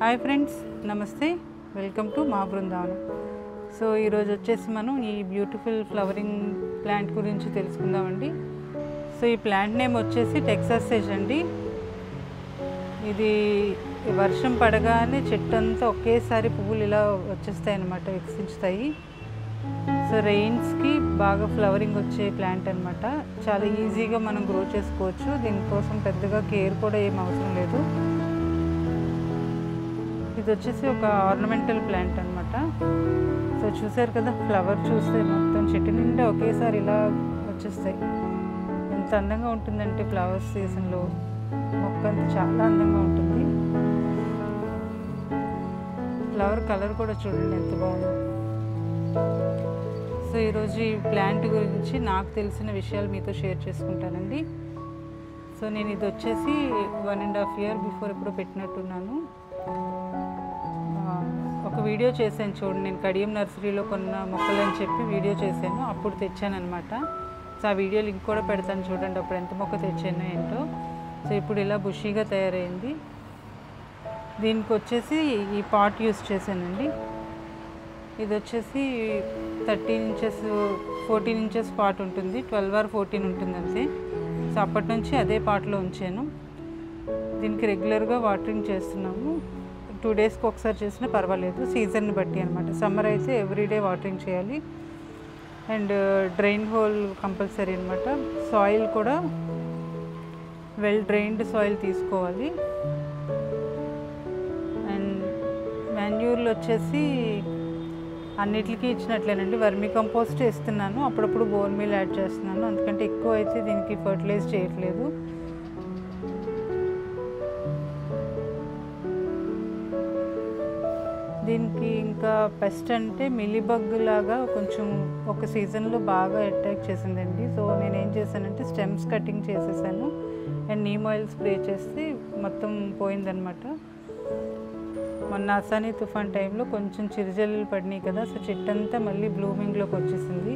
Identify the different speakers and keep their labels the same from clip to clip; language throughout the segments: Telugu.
Speaker 1: హాయ్ ఫ్రెండ్స్ నమస్తే వెల్కమ్ టు మా బృందావనం సో ఈరోజు వచ్చేసి మనం ఈ బ్యూటిఫుల్ ఫ్లవరింగ్ ప్లాంట్ గురించి తెలుసుకుందామండి సో ఈ ప్లాంట్ నేమ్ వచ్చేసి టెక్సాస్ సేజ్ అండి ఇది వర్షం పడగానే చెట్టు అంతా ఒకేసారి పువ్వులు ఇలా వచ్చేస్తాయి అన్నమాట వికసించుతాయి సో రెయిన్స్కి బాగా ఫ్లవరింగ్ వచ్చే ప్లాంట్ అనమాట చాలా ఈజీగా మనం గ్రో చేసుకోవచ్చు దీనికోసం పెద్దగా కేర్ కూడా ఏం అవసరం లేదు ఇది వచ్చేసి ఒక ఆర్నమెంటల్ ప్లాంట్ అనమాట సో చూసారు కదా ఫ్లవర్ చూస్తే మొత్తం చెట్టు నిండా ఒకేసారి ఇలా వచ్చేస్తాయి ఎంత అందంగా ఉంటుందంటే ఫ్లవర్స్ సీజన్లో మొక్క అంతా చాలా అందంగా ఉంటుంది ఫ్లవర్ కలర్ కూడా చూడండి ఎంత బాగుందో సో ఈరోజు ఈ ప్లాంట్ గురించి నాకు తెలిసిన విషయాలు మీతో షేర్ చేసుకుంటానండి సో నేను ఇది వచ్చేసి one and half year before ఎప్పుడో పెట్టినట్టున్నాను ఆ, ఒక వీడియో చేశాను చూడండి నేను కడియం నర్సరీలో కొన్న మొక్కలు అని చెప్పి వీడియో చేశాను అప్పుడు తెచ్చాను అనమాట సో ఆ వీడియో లింక్ కూడా పెడతాను చూడండి అప్పుడు ఎంత మొక్క తెచ్చానో ఏంటో సో ఇప్పుడు ఇలా బుషీగా తయారైంది దీనికి వచ్చేసి ఈ పాట్ యూస్ చేశానండి ఇది వచ్చేసి thirteen inches fourteen inches pot ఉంటుంది ట్వెల్వ్ ఆర్ ఫోర్టీన్ ఉంటుంది అంతే సో అప్పటి నుంచి అదే పాట్లో ఉంచాను దీనికి రెగ్యులర్గా వాటరింగ్ చేస్తున్నాము టూ డేస్కి ఒకసారి చేసినా పర్వాలేదు సీజన్ని బట్టి అనమాట సమ్మర్ అయితే ఎవ్రీడే వాటరింగ్ చేయాలి అండ్ డ్రైన్ హోల్ కంపల్సరీ అనమాట సాయిల్ కూడా వెల్ డ్రైన్డ్ సాయిల్ తీసుకోవాలి అండ్ మాన్యూర్లు వచ్చేసి అన్నిటికీ ఇచ్చినట్లేనండి వర్మీ కంపోస్ట్ ఇస్తున్నాను అప్పుడప్పుడు బోన్ మీల్ యాడ్ చేస్తున్నాను అందుకంటే ఎక్కువ అయితే దీనికి ఫర్టిలైజ్ చేయట్లేదు దీనికి ఇంకా పెస్ట్ అంటే మిలీబగ్ లాగా కొంచెం ఒక సీజన్లో బాగా అటాక్ చేసిందండి సో నేను ఏం చేశానంటే స్టెమ్స్ కటింగ్ చేసేసాను అండ్ నీమ్ ఆయిల్ స్ప్రే చేస్తే మొత్తం పోయిందనమాట మొన్న అసానీ తుఫాన్ టైంలో కొంచెం చిరుజల్లులు పడినాయి కదా సో చెట్టంతా మళ్ళీ బ్లూమింగ్లోకి వచ్చేసింది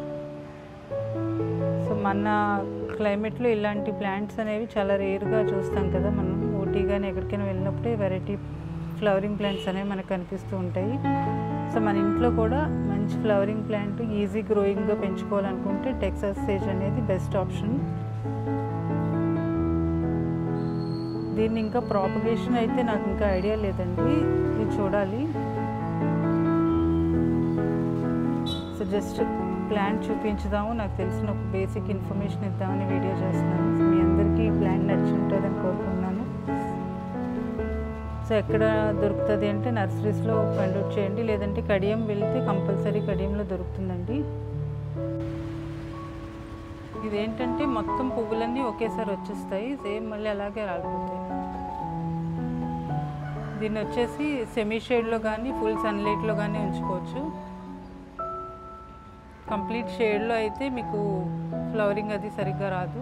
Speaker 1: సో మన క్లైమేట్లో ఇలాంటి ప్లాంట్స్ అనేవి చాలా రేర్గా చూస్తాం కదా మనం ఊటీ కానీ ఎక్కడికైనా వెళ్ళినప్పుడే వెరైటీ ఫ్లవరింగ్ ప్లాంట్స్ అనేవి మనకు కనిపిస్తూ ఉంటాయి సో మన ఇంట్లో కూడా మంచి ఫ్లవరింగ్ ప్లాంట్ ఈజీ గ్రోయింగ్గా పెంచుకోవాలనుకుంటే టెక్సాస్ సేజ్ అనేది బెస్ట్ ఆప్షన్ దీన్ని ఇంకా ప్రాపగేషన్ అయితే నాకు ఇంకా ఐడియా లేదండి ఇది చూడాలి సో జస్ట్ ప్లాంట్ చూపించుదాము నాకు తెలిసిన ఒక బేసిక్ ఇన్ఫర్మేషన్ ఇద్దామని వీడియో చేస్తున్నాను సో మీ అందరికీ ఈ ప్లాంట్ నచ్చి ఉంటుందని కోరుకున్నాను సో ఎక్కడ దొరుకుతుంది అంటే నర్సరీస్లో ఫైండ్ అవుట్ చేయండి లేదంటే కడియం వెళ్తే కంపల్సరీ కడియంలో దొరుకుతుందండి ఇదేంటంటే మొత్తం పువ్వులన్నీ ఒకేసారి వచ్చేస్తాయి సేమ్ మళ్ళీ అలాగే రాలిపోతాయి దీన్ని వచ్చేసి సెమీ షేడ్లో కానీ ఫుల్ సన్లైట్లో కానీ ఉంచుకోవచ్చు కంప్లీట్ షేడ్లో అయితే మీకు ఫ్లవరింగ్ అది సరిగ్గా రాదు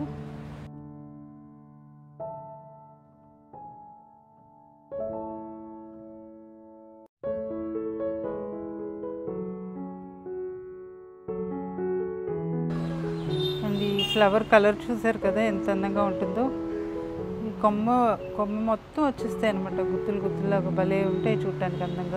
Speaker 1: అండ్ ఈ ఫ్లవర్ కలర్ చూసారు కదా ఎంత అందంగా ఉంటుందో ఈ కొమ్మ కొమ్మ మొత్తం వచ్చేస్తాయి అనమాట గుత్తులు గుత్తులాగా భలే ఉంటాయి చూడటానికి అందంగా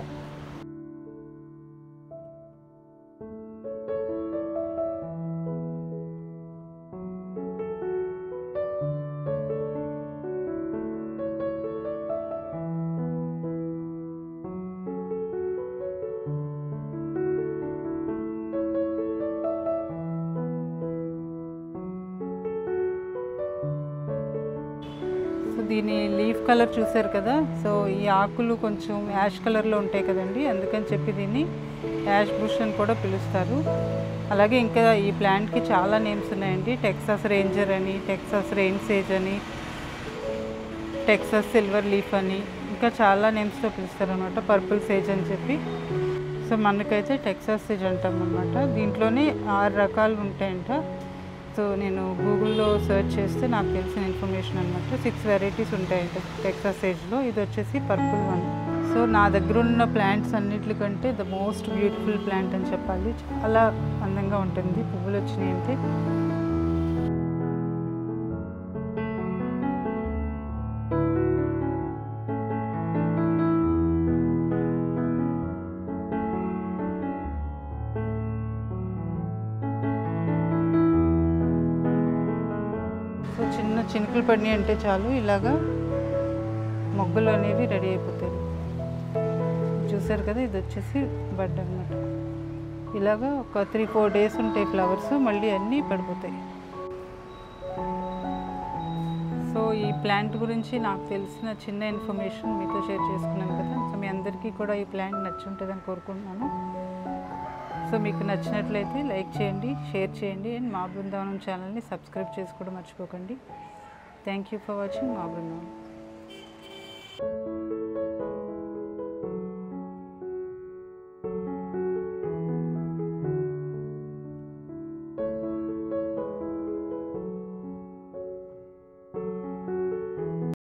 Speaker 1: సో దీని లీఫ్ కలర్ చూసారు కదా సో ఈ ఆకులు కొంచెం యాష్ కలర్లో ఉంటాయి కదండి అందుకని చెప్పి దీన్ని యాష్ బుష్ అని కూడా పిలుస్తారు అలాగే ఇంకా ఈ ప్లాంట్కి చాలా నేమ్స్ ఉన్నాయండి టెక్సాస్ రేంజర్ అని టెక్సాస్ రెయిన్ సేజ్ అని టెక్సాస్ సిల్వర్ లీఫ్ అని ఇంకా చాలా నేమ్స్తో పిలుస్తారు అనమాట పర్పుల్ సేజ్ అని చెప్పి సో మనకైతే టెక్సాస్ సేజ్ అంటాం అనమాట దీంట్లోనే ఆరు రకాలు ఉంటాయంట సో నేను గూగుల్లో సెర్చ్ చేస్తే నాకు తెలిసిన ఇన్ఫర్మేషన్ అనమాట సిక్స్ వెరైటీస్ ఉంటాయంట టెక్సాస్ సేజ్లో ఇది వచ్చేసి పర్పుల్ వన్ సో నా దగ్గర ఉన్న ప్లాంట్స్ అన్నిటికంటే ద మోస్ట్ బ్యూటిఫుల్ ప్లాంట్ అని చెప్పాలి చాలా అందంగా ఉంటుంది పువ్వులు వచ్చినాయి అంటే చిన్న చినుకులు పడినాయి అంటే చాలు ఇలాగా మొగ్గలు అనేవి రెడీ అయిపోతాయి చూసారు కదా ఇది వచ్చేసి బడ్ అనమాట ఇలాగా ఒక త్రీ ఫోర్ డేస్ ఉంటాయి ఫ్లవర్స్ మళ్ళీ అన్నీ పడిపోతాయి సో ఈ ప్లాంట్ గురించి నాకు తెలిసిన చిన్న ఇన్ఫర్మేషన్ మీతో షేర్ చేసుకున్నాను కదా సో మీ అందరికీ కూడా ఈ ప్లాంట్ నచ్చి ఉంటుందని కోరుకుంటున్నాను సో మీకు నచ్చినట్లయితే లైక్ చేయండి షేర్ చేయండి అండ్ మా బృందావనం ఛానల్ని సబ్స్క్రైబ్ చేసుకోవడం మర్చిపోకండి థ్యాంక్ యూ ఫర్ వాచింగ్ మా బృందావనం